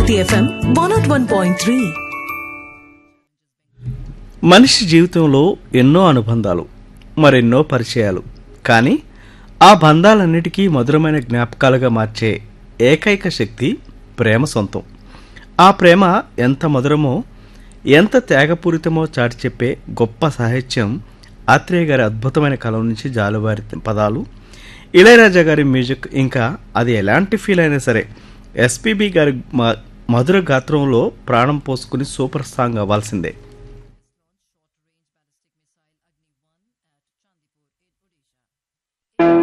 Bharati FM one nought one point three మనిషి జీవితంలో ఎన్నో అనుబంధాలు మరెన్నో పరిచయాలు కానీ ఆ బంధాలన్నిటికీ మధురమైన జ్ఞాపకాలుగా మార్చే ఏకైక శక్తి ప్రేమ సొంతం ఆ ప్రేమ ఎంత మధురమో ఎంత త్యాగపూరితమో చాటి చెప్పే గొప్ప సాహిత్యం ఆత్రేయ గారి అద్భుతమైన కలం నుంచి జాలువారి పదాలు ఇళయరాజా గారి మ్యూజిక్ ఇంకా అది ఎలాంటి ఫీల్ అయినా సరే ఎస్పీబి గారి మ- మధుర గాత్రంలో ప్రాణం పోసుకుని సూపర్ సాంగ్ అవ్వాల్సిందే